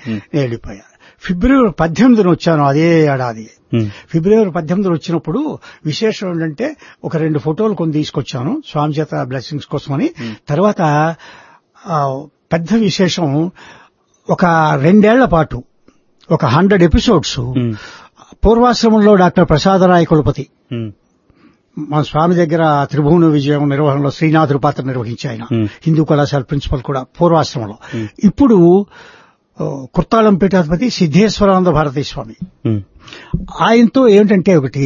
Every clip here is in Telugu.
నేను వెళ్ళిపోయాను ఫిబ్రవరి పద్దెనిమిదిన వచ్చాను అదే ఏడాది ఉమ్, ఫిబ్రవరి పద్దెనిమిదిలో వచ్చినప్పుడు విశేషం ఏంటంటే ఒక రెండు ఫోటోలు కొన్ని తీసుకొచ్చాను స్వామి చేత బ్లెస్సింగ్స్ కోసమని తర్వాత ఆ, పెద్ద విశేషం ఒక రెండేళ్ల పాటు ఒక హండ్రెడ్ ఎపిసోడ్స్ ఉమ్, పూర్వాశ్రమంలో డాక్టర్ ప్రసాదరాయ కులపతి ఉమ్, మన స్వామి దగ్గర త్రిభువన విజయం నిర్వహణలో శ్రీనాథుడు పాత్ర నిర్వహించి ఆయన Hmm. హిందూ కళాశాల ప్రిన్సిపల్ కూడా పూర్వాశ్రమంలో ఇప్పుడు ఆ, కుర్తాళం పీఠాధిపతి సిద్ధేశ్వరానంద భారతీ స్వామి ఉమ్, ఆయనతో ఏమిటంటే ఒకటి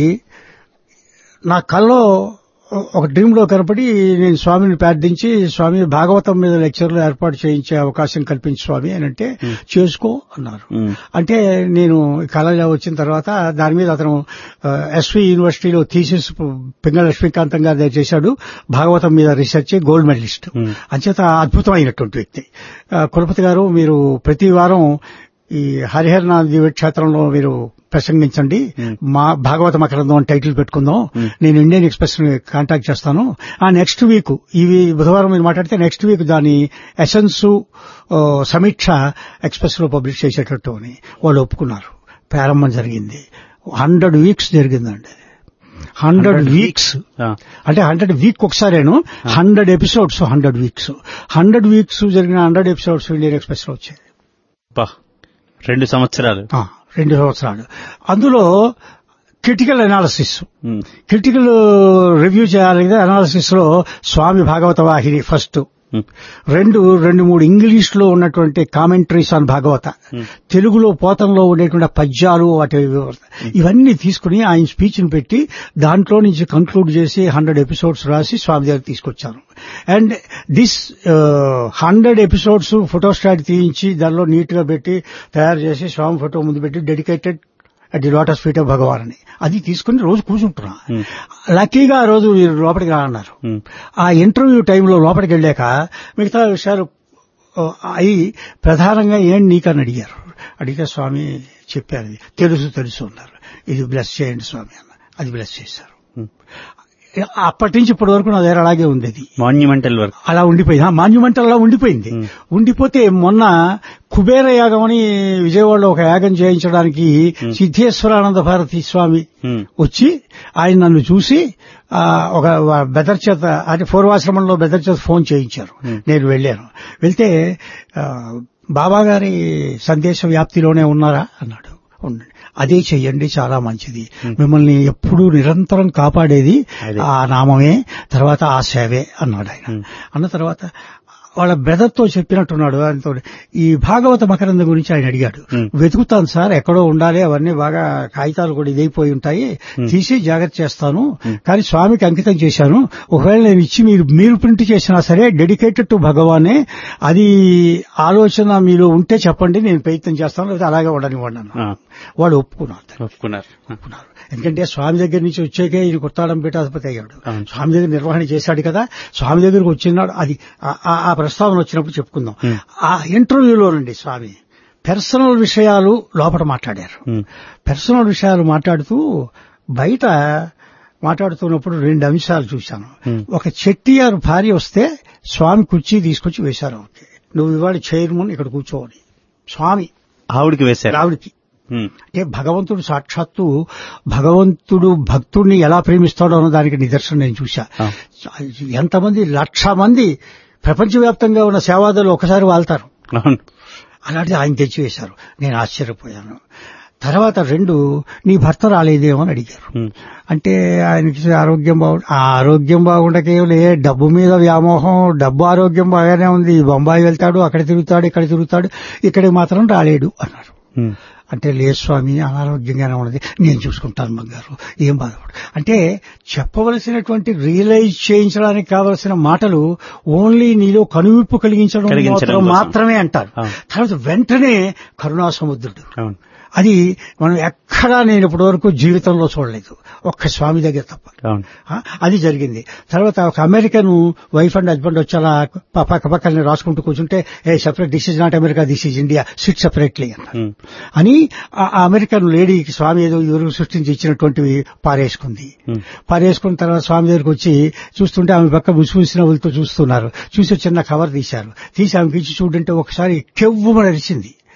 నా కల్లో ఒక డ్రీమ్ లో కనపడి నేను స్వామిని ప్రార్థించి స్వామి భాగవతం మీద లెక్చర్లు ఏర్పాటు చేయించే అవకాశం కల్పించి స్వామి అని అంటే చేసుకో అన్నారు ఉమ్, అంటే నేను ఈ కళ వచ్చిన తర్వాత దాని మీద అతను ఎస్వి యూనివర్సిటీలో థీసిస్ పింగళ లక్ష్మీకాంతం గారు చేశాడు భాగవతం మీద రీసెర్చ్ గోల్డ్ మెడలిస్ట్ Hmm. అంచేత అద్భుతమైనటువంటి వ్యక్తి ఆ, కులపతి గారు మీరు ప్రతి వారం ఈ హరిహరనాథ్ దివ్యక్షేత్రంలో మీరు ప్రసంగించండి మా భాగవత మకరందం అని టైటిల్ పెట్టుకుందాం నేను ఇండియన్ ఎక్స్ప్రెస్ ని కాంటాక్ట్ చేస్తాను ఆ నెక్స్ట్ వీక్ ఇవి బుధవారం మీరు మాట్లాడితే నెక్స్ట్ వీక్ దాని ఎసెన్స్ సమీక్ష ఎక్స్ప్రెస్ లో పబ్లిష్ చేసేటట్టు అని వాళ్ళు ఒప్పుకున్నారు ప్రారంభం జరిగింది హండ్రెడ్ వీక్స్ జరిగిందండి హండ్రెడ్ వీక్స్ ఆ, అంటే హండ్రెడ్ వీక్ ఒకసారేను hundred episodes hundred weeks hundred weeks జరిగిన హండ్రెడ్ ఎపిసోడ్స్ ఇండియన్ ఎక్స్ప్రెస్ లో వచ్చాయి అబ్బా, రెండు సంవత్సరాలు ఆ, రెండు సంవత్సరాలు అందులో critical analysis um, critical review చేయాలి కదా అనాలిసిస్ లో స్వామి భాగవత వాహిని ఫస్ట్ ఉమ్, రెండు రెండు మూడు ఇంగ్లీష్ లో ఉన్నటువంటి కామెంటరీస్ ఆన్ భాగవత తెలుగులో పోతంలో ఉండేటువంటి పద్యాలు వాటి వివరణ. ఇవన్నీ తీసుకుని ఆయన స్పీచ్ ని పెట్టి దాంట్లో నుంచి కంక్లూడ్ చేసి హండ్రెడ్ ఎపిసోడ్స్ రాసి స్వామి దగ్గర తీసుకొచ్చాను and this hundred episodes photostat తీయించి దానిలో నీట్ గా పెట్టి తయారు చేసి స్వామి ఫోటో ముందు పెట్టి dedicated at the lotus feet of Bhagavan అని అది తీసుకుని రోజు కూర్చుంటున్నా లక్కీగా ఆ రోజు వీరు లోపలికి రా అన్నారు ఉమ్, ఆ ఇంటర్వ్యూ టైంలో లోపలికి వెళ్ళాక మిగతా విషయాలు ఆ, అయి ప్రధానంగా ఏం నీకని అడిగారు అడిగితే స్వామి చెప్పారు ఇది. తెలుసు తెలుసు అన్నారు ఇది బ్లెస్ చేయండి స్వామి అన్న అది బ్లెస్ చేశారు ఉమ్. అప్పటి నుంచి ఇప్పటి వరకు నా దగ్గర అలాగే ఉంది అది మాన్యుమెంటల్ వర్క్ అలా ఉండిపోయింది ఆ మాన్యుమెంట్ అలా ఉండిపోయింది Hmm. ఉండిపోతే మొన్న కుబేర యాగం అని విజయవాడలో ఒక యాగం చేయించడానికి సిద్ధేశ్వరానంద భారతి స్వామి ఉమ్, వచ్చి ఆయన నన్ను చూసి ఆ, ఒక బెదర్ చేత అంటే పూర్వాశ్రమంలో బెదర్ చేత ఫోన్ చేయించారు నేను వెళ్ళాను వెళ్తే ఆ, బాబా గారి సందేశ వ్యాప్తిలోనే ఉన్నారా అన్నాడు ఉండండి అదే చెయ్యండి చాలా మంచిది మిమ్మల్ని ఎప్పుడూ నిరంతరం కాపాడేది అదే. ఆ నామమే తర్వాత ఆ సేవే అన్నాడు ఆయన అన్న తర్వాత వాళ్ళ బ్రదర్ తో చెప్పినట్టున్నాడు ఆయనతో ఈ భాగవత మకరంద గురించి ఆయన అడిగాడు Hmm. వెతుకుతాను సార్ ఎక్కడో ఉండాలి అవన్నీ బాగా కాగితాలు కూడా ఇదైపోయి ఉంటాయి తీసి జాగ్రత్త చేస్తాను కానీ స్వామికి అంకితం చేశాను ఒకవేళ నేను ఇచ్చి మీరు మీరు ప్రింట్ చేసినా సరే డెడికేటెడ్ టు భగవానే అది ఆలోచన మీలో ఉంటే చెప్పండి నేను ప్రయత్నం చేస్తాను లేదా అలాగే ఉండనివ్వండి అన్నాను. ఆ, వాడు ఒప్పుకున్నాడు ఒప్పుకున్నారు ఆ, ఒప్పుకున్నారు ఎందుకంటే స్వామి దగ్గర నుంచి వచ్చాకే ఈయన కుర్తాడం పీఠాధిపతి అయ్యాడు అవును. స్వామి దగ్గర నిర్వహణ చేశాడు కదా స్వామి దగ్గరకు వచ్చినాడు అది ఆ- ఆ- ఆ ప్రస్తావన వచ్చినప్పుడు చెప్పుకుందాం Hmm. ఆ ఇంటర్వ్యూలోనండి స్వామి పర్సనల్ విషయాలు లోపల మాట్లాడారు ఉమ్, పర్సనల్ విషయాలు మాట్లాడుతూ బయట మాట్లాడుతున్నప్పుడు రెండు అంశాలు చూశాను Hmm. ఒక చెట్టియారు భార్య వస్తే స్వామి కుర్చీ తీసుకొచ్చి వేశారు ఓకే నువ్వు ఇవాళ చైర్మన్ ఇక్కడ కూర్చోని స్వామి ఆవిడికి వేశారు ఆవిడికి ఉమ్, అంటే భగవంతుడు సాక్షాత్తు భగవంతుడు భక్తుడిని ఎలా ప్రేమిస్తాడో అన్న దానికి నిదర్శనం నేను చూశా ఆ. ఎంతమంది లక్ష మంది ప్రపంచవ్యాప్తంగా ఉన్న సేవాదాలు ఒకసారి వాళ్తారు అవును అలాంటిది ఆయన తెచ్చివేశారు నేను ఆశ్చర్యపోయాను తర్వాత రెండు నీ భర్త రాలేదేమో అని అడిగారు ఉమ్, అంటే ఆయనకి ఆరోగ్యం బాగు ఆ ఆరోగ్యం బాగుండకేలే డబ్బు మీద వ్యామోహం డబ్బు ఆరోగ్యం బాగానే ఉంది బొంబాయి వెళ్తాడు అక్కడ తిరుగుతాడు ఇక్కడ తిరుగుతాడు ఇక్కడికి మాత్రం రాలేడు అన్నారు ఉమ్, అంటే లేదు స్వామి అనారోగ్యంగానే ఉన్నది నేను చూసుకుంటాను బంగారు ఏం బాధపడు అంటే చెప్పవలసినటువంటి రియలైజ్ చేయించడానికి కావలసిన మాటలు ఓన్లీ నీలో కనువిప్పు కలిగించడం కలిగించడం మాత్రం కోసం. మాత్రమే అంటారు అవును. తర్వాత వెంటనే కరుణా సముద్రుడు అవును అది మనం ఎక్కడా నేను ఇప్పటి వరకు జీవితంలో చూడలేదు ఒక్క స్వామి దగ్గర తప్ప అవును ఆ, అది జరిగింది తర్వాత ఒక అమెరికన్ వైఫ్ అండ్ హస్బెండ్ వచ్చి అలా ప- పక్క పక్కనే రాసుకుంటూ కూర్చుంటే a separate this is not America this is India sit separately అన్నారు ఉమ్, అని ఆ ఆ అమెరికన్ లేడీకి స్వామి ఏదో ఎవరు సృష్టించి ఇచ్చినటువంటివి పారేసుకుంది ఉమ్, పారేసుకున్న తర్వాత స్వామి దగ్గరికి వచ్చి చూస్తుంటే ఆమె పక్క ముసిముసిన నవ్వులతో చూస్తున్నారు చూసి చిన్న కవర్ తీశారు తీసి ఆమెకి ఇచ్చి చూడంటే ఒకసారి కెవ్వు అరిచింది